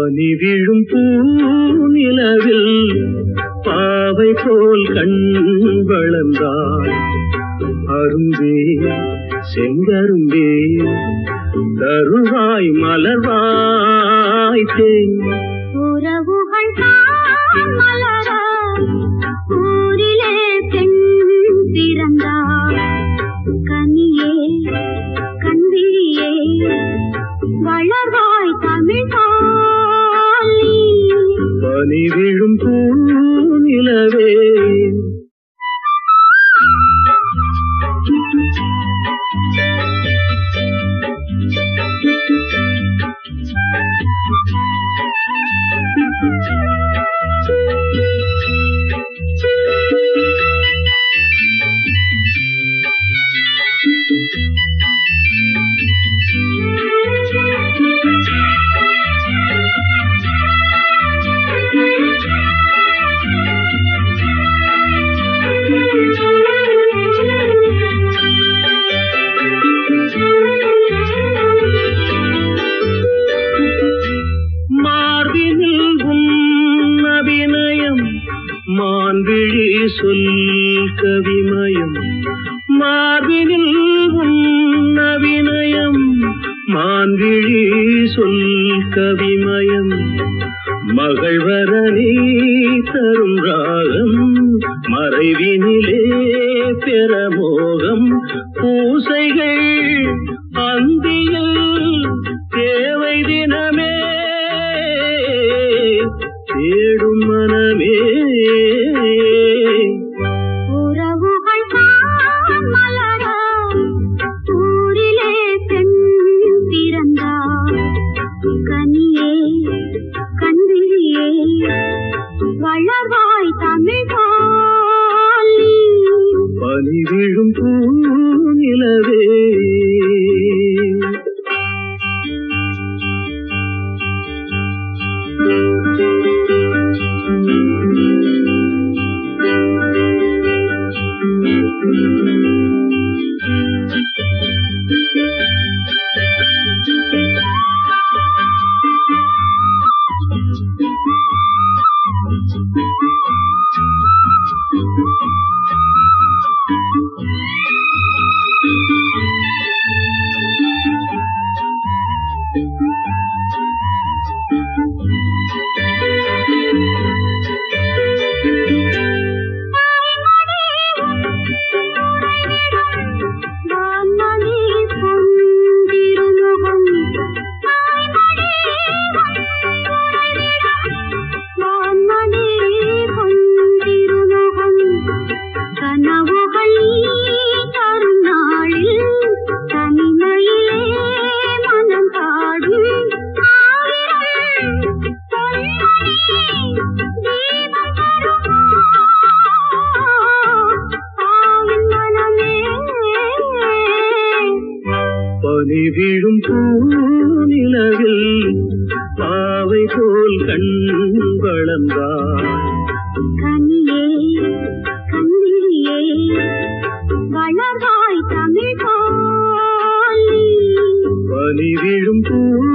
பனி விழும் பூநிலவில் பாவை போல் கண் வளர்ந்தாள் அரும்பே செங்கரும்பே தருவாய் மலர்வாய் தேன் உறவுகள் தான் மலர ஊரிலே பெண் பிறந்தாள் கனியே கண்விழியே வளர்வாய் தமிழ் தாலி பனி விழும் பூநிலவே மார்பினில் உன் அபிநயம் மான்விழி சொல் கவிமயம் மார்பினில் உன் அபிநயம் மான்விழி சொல் கவிமயம் மகள் வரனே தரும் ராகம் மறைவினிலே பெறமோகம் பூசைகள் அந்தியில் தேவை தினமே தேடும் மனமே உறவுகள் தான் மலர ஊரிலே பெண் பிறந்தாள் கனியே கண்விழியே வளர்வாய் தமிழ் தாலி பனி விழும் பூநிலவே வான்மணி பொன்திருமுகம் வான்மணி பொன்திருமுகம் கனவுகள் தரும் நாளில் தனிமையிலே மனம் பாடும் ஆயிரம் பொன்மணி தீபம் தருமா ஆவின் மனமே பனி விழும் பூநிலவில் பாவை போல் கண் வளர்ந்தாள் கனியே கண்ணிழியே வளர்வாய் தமிழ் பாலி பனி விழும் பூ